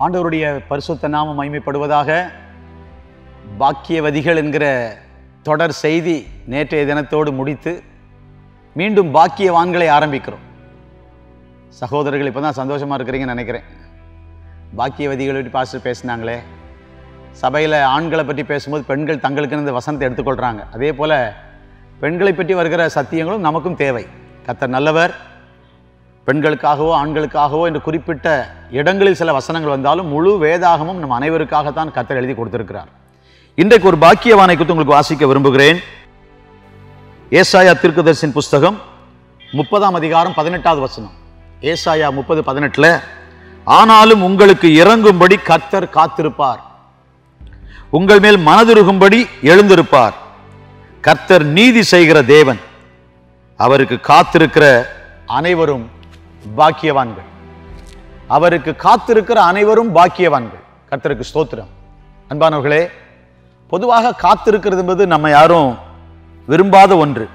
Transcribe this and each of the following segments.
ஆண்டவருடைய பரிசுத்த நாமம் மகிமைப்படுவதாக பாக்கியவதிகள் என்கிற தொடர் செய்தி நேற்றைய தினத்தோடு முடித்து மீண்டும் பாக்கியவான்களை ஆரம்பிக்கிறோம் சகோதரர்கள் இப்போ தான் சந்தோஷமாக இருக்கிறீங்கன்னு நினைக்கிறேன் பாக்கியவதிகளை பற்றி பாஸ்டர் பேசினாங்களே சபையில் ஆண்களை பற்றி பேசும்போது பெண்கள் தங்களுக்குன்னு இந்த வசனத்தை எடுத்துக்கொள்கிறாங்க அதே போல் பெண்களை பற்றி வருகிற சத்தியங்களும் நமக்கும் தேவை கர்த்தர் நல்லவர் பெண்களுக்காகவோ ஆண்களுக்காகவோ என்று குறிப்பிட்ட இடங்களில் சில வசனங்கள் வந்தாலும் முழு வேதாகமும் நம் அனைவருக்காகத்தான் கர்த்தர் எழுதி கொடுத்திருக்கிறார் இன்றைக்கு ஒரு பாக்கியவானை குறித்து உங்களுக்கு வாசிக்க விரும்புகிறேன் ஏசாயா தீர்க்கதரிசின் புஸ்தகம் முப்பதாம் அதிகாரம் பதினெட்டாவது வசனம் ஏசாயா முப்பது பதினெட்டுல ஆனாலும் உங்களுக்கு இறங்கும்படி கர்த்தர் காத்திருப்பார் உங்கள் மேல் மனதுருகும்படி எழுந்திருப்பார் கர்த்தர் நீதி செய்கிற தேவன் அவருக்கு காத்திருக்கிற அனைவரும் பாக்கியவான்கள் அவருக்கு காத்திருக்கிற அனைவரும் பாக்கியவான்கள் கர்த்தருக்கு ஸ்தோத்திரம் அன்பானவர்களே பொதுவாக காத்திருக்கிறது என்பது நம்ம யாரும் விரும்பாத ஒன்று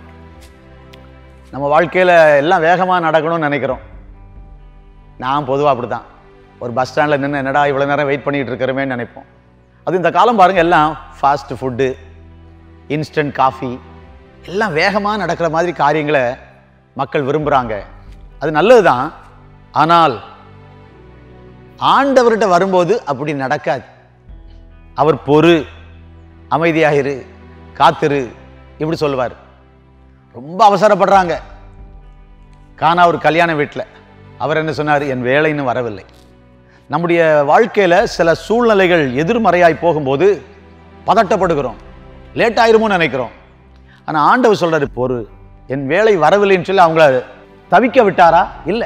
நம்ம வாழ்க்கையில் எல்லாம் வேகமாக நடக்கணும்னு நினைக்கிறோம் நான் பொதுவாக அப்படி தான் ஒரு பஸ் ஸ்டாண்டில் நின்று என்னடா இவ்வளோ நேரம் வெயிட் பண்ணிகிட்டு இருக்கிறோமேன்னு நினைப்போம் அது இந்த காலம் பாருங்கள் எல்லாம் ஃபாஸ்ட் ஃபுட்டு இன்ஸ்டன்ட் காஃபி எல்லாம் வேகமாக நடக்கிற மாதிரி காரியங்களை மக்கள் விரும்புகிறாங்க அது நல்லது தான் ஆனால் ஆண்டவர்கிட்ட வரும்போது அப்படி நடக்காது அவர் பொறு அமைதியாயிரு காத்திரு இப்படி சொல்லுவார் ரொம்ப அவசரப்படுறாங்க காணா ஒரு கல்யாண வீட்டில் அவர் என்ன சொன்னார் என் வேலை இன்னும் வரவில்லை நம்முடைய வாழ்க்கையில் சில சூழ்நிலைகள் எதிர்மறையாய் போகும்போது பதட்டப்படுகிறோம் லேட் ஆயிருமோன்னு நினைக்கிறோம் ஆனால் ஆண்டவர் சொல்றாரு பொறு என் வேலை வரவில்லைன்னு சொல்லி அவங்கள தவிக்க விட்டாரா இல்லை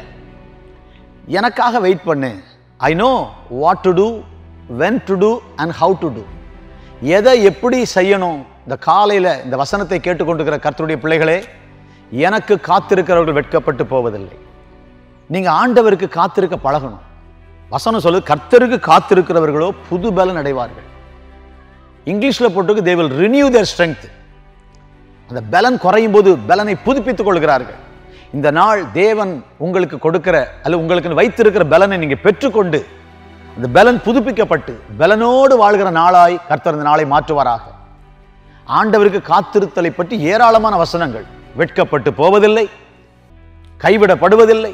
எனக்காக வெயிட் பண்ணு I know what to do when to do and how to do எதை எப்படி செய்யணும் இந்த காலையில் இந்த வசனத்தை கேட்டுக்கொண்டிருக்கிற கர்த்தருடைய பிள்ளைகளே எனக்கு காத்திருக்கிறவர்கள் வெட்கப்பட்டு போவதில்லை நீங்கள் ஆண்டவருக்கு காத்திருக்க பழகணும் வசனம் சொல்லு கர்த்தருக்கு காத்திருக்கிறவர்களோ புது பலன் அடைவார்கள் இங்கிலீஷில் போட்டுக்கு they will renew their strength அந்த பலன் குறையும் போது பலனை புதுப்பித்துக் கொள்கிறார்கள் இந்த நாள் தேவன் உங்களுக்கு கொடுக்கிற அல்ல உங்களுக்கு வைத்திருக்கிற பலனை நீங்க பெற்றுக்கொண்டு அந்த பலன் புதுப்பிக்கப்பட்டு பலனோடு வாழ்கிற நாளாய் கர்த்தர் இந்த நாளை மாற்றுவாராக ஆண்டவருக்கு காத்திருத்தலை பற்றி ஏராளமான வசனங்கள் வெட்கப்பட்டு போவதில்லை கைவிடப்படுவதில்லை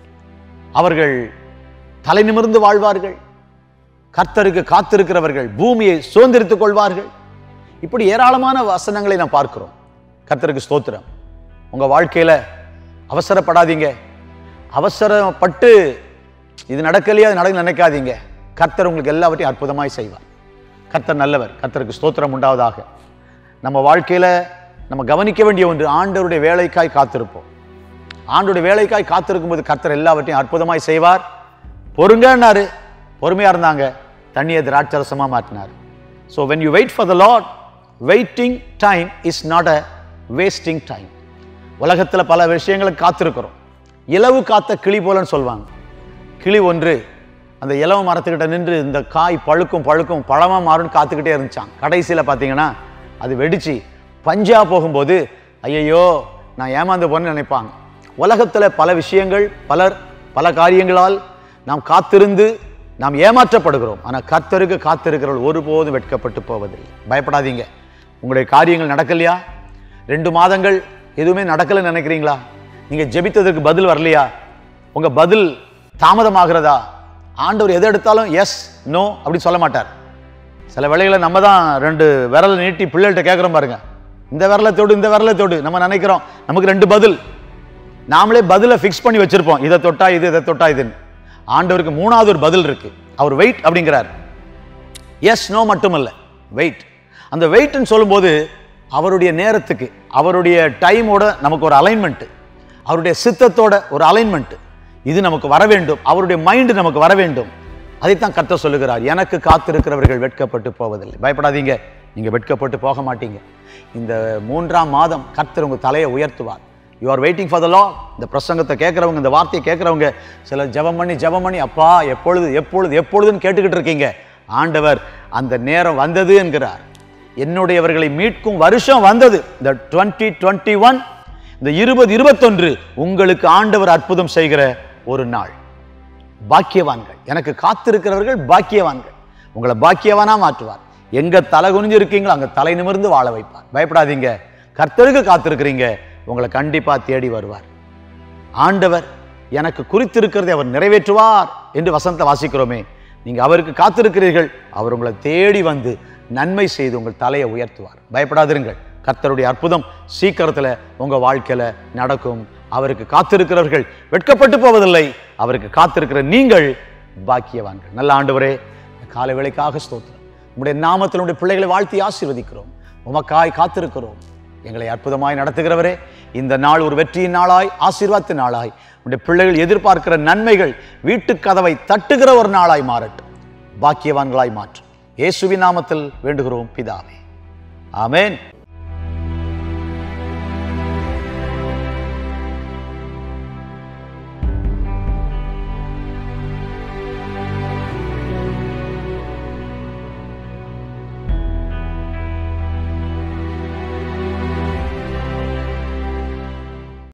அவர்கள் தலை நிமிர்ந்து வாழ்வார்கள் கர்த்தருக்கு காத்திருக்கிறவர்கள் பூமியை சுதந்திரித்துக் கொள்வார்கள் இப்படி ஏராளமான வசனங்களை நாம் பார்க்கிறோம் கர்த்தருக்கு ஸ்தோத்திரம் உங்க வாழ்க்கையில அவசரப்படாதீங்க அவசரப்பட்டு இது நடக்கலையா அது நடக்க நினைக்காதீங்க கர்த்தர் உங்களுக்கு எல்லாவற்றையும் அற்புதமாய் செய்வார் கர்த்தர் நல்லவர் கர்த்தருக்கு ஸ்தோத்திரம் உண்டாவதாக நம்ம வாழ்க்கையில நம்ம கவனிக்க வேண்டிய ஒன்று ஆண்டவருடைய வேலைக்காய் காத்திருப்போம் ஆண்டோடைய வேலைக்காய் காத்திருக்கும் போது கர்த்தர் எல்லாவற்றையும் அற்புதமாய் செய்வார் பொறுங்கன்னாரு பொறுமையா இருந்தாங்க தண்ணியை திராட்சரசமா மாற்றினார் so when you wait for the lord waiting time is not a wasting time உலகத்தில் பல விஷயங்களுக்கு காத்திருக்கிறோம் இலவு காத்த கிளி போலன்னு சொல்லுவாங்க கிளி ஒன்று அந்த இலவு மரத்துக்கிட்ட நின்று இந்த காய் பழுக்கும் பழுக்கும் பழமாக மாறும்னு காத்துக்கிட்டே இருந்துச்சான் கடைசியில் பார்த்தீங்கன்னா அது வெடிச்சு பஞ்சா போகும்போது ஐயையோ நான் ஏமாந்து போனேன்னு நினைப்பாங்க உலகத்தில் பல விஷயங்கள் பலர் பல காரியங்களால் நாம் காத்திருந்து நாம் ஏமாற்றப்படுகிறோம் ஆனால் கர்த்தருக்கு காத்திருக்கிறவர்கள் ஒருபோதும் வெட்கப்பட்டு போவதில்லை பயப்படாதீங்க உங்களுடைய காரியங்கள் நடக்கலையா ரெண்டு மாதங்கள் எதுவுமே நடக்கலைன்னு நினைக்கிறீங்களா நீங்கள் ஜெபித்ததற்கு பதில் வரலையா உங்கள் பதில் தாமதமாகிறதா ஆண்டவர் எதை எடுத்தாலும் எஸ் நோ அப்படி சொல்ல மாட்டார் சில வேளைகளில் நம்ம தான் ரெண்டு விரலை நீட்டி பிள்ளைகள்கிட்ட கேட்குறோம் பாருங்க இந்த விரலை தொடு இந்த விரலை தொடு நம்ம நினைக்கிறோம் நமக்கு ரெண்டு பதில் நாமளே பதிலை ஃபிக்ஸ் பண்ணி வச்சிருப்போம் இதை தொட்டா இது இதை தொட்டா இதுன்னு ஆண்டவருக்கு மூணாவது ஒரு பதில் இருக்கு அவர் வெயிட் அப்படிங்கிறார் எஸ் நோ மட்டுமல்ல வெயிட் அந்த வெயிட்னு சொல்லும்போது அவருடைய நேரத்துக்கு அவருடைய டைமோட நமக்கு ஒரு அலைன்மெண்ட் அவருடைய சித்தத்தோட ஒரு அலைன்மெண்ட் இது நமக்கு வர வேண்டும் அவருடைய மைண்டு நமக்கு வர வேண்டும் அதைத்தான் கர்த்தர் சொல்லுகிறார் எனக்கு காத்திருக்கிறவர்கள் வெட்கப்பட்டு போவதில்லை பயப்படாதீங்க நீங்க வெட்கப்பட்டு போக மாட்டீங்க இந்த மூன்றாம் மாதம் கர்த்தர் உங்க தலையை உயர்த்துவார் you are waiting for the lord இந்த பிரசங்கத்தை கேட்குறவங்க இந்த வார்த்தையை கேட்குறவங்க சிலர் ஜெபம் பண்ணி ஜெபம் பண்ணி அப்பா எப்பொழுது எப்பொழுது எப்பொழுதுன்னு கேட்டுக்கிட்டு இருக்கீங்க ஆண்டவர் அந்த நேரம் வந்தது என்கிறார் என்னுடையவர்களை மீட்கும் வருஷம் வந்தது இந்த டுவெண்ட்டி டுவெண்ட்டி ஒன் இந்த இருபது இருபத்தொன்று உங்களுக்கு ஆண்டவர் அற்புதம் செய்கிற ஒரு நாள் பாக்கியவான்கள் எனக்கு காத்திருக்கிறவர்கள் பாக்கியவான்கள் உங்களை பாக்கியவானா மாற்றுவார் எங்க தலை குனிஞ்சு இருக்கீங்களோ அங்க தலை நிமிர்ந்து வாழ வைப்பார் பயப்படாதீங்க கர்த்தருக்கு காத்திருக்கிறீங்க உங்களை கண்டிப்பா தேடி வருவார் ஆண்டவர் எனக்கு குறித்திருக்கிறதை அவர் நிறைவேற்றுவார் என்று வசந்த வாசிக்கிறோமே நீங்க அவருக்கு காத்திருக்கிறீர்கள் அவர் உங்களை தேடி வந்து நன்மை செய்து உங்கள் தலையை உயர்த்துவார் பயப்படாதிருங்கள் கர்த்தருடைய அற்புதம் சீக்கிரத்துல உங்க வாழ்க்கையில நடக்கும் அவருக்கு காத்திருக்கிறவர்கள் வெட்கப்பட்டு போவதில்லை அவருக்கு காத்திருக்கிற நீங்கள் பாக்கியவான்கள் நல்ல ஆண்டவரே இந்த காலை வேளைக்காக ஸ்தோத்திரம் உங்களுடைய நாமத்தில் உடைய பிள்ளைகளை வாழ்த்தி ஆசீர்வதிக்கிறோம் உமக்காய் காத்திருக்கிறோம் எங்களை அற்புதமாய் நடத்துகிறவரே இந்த நாள் ஒரு வெற்றியின் நாளாய் ஆசீர்வாத்து நாளாய் உடைய பிள்ளைகள் எதிர்பார்க்கிற நன்மைகள் வீட்டு கதவை தட்டுகிற ஒரு நாளாய் மாறட்டும் பாக்கியவான்களாய் மாற்றும் இயேசுவின் நாமத்தில் வேண்டுகிறோம் பிதாவே ஆமென்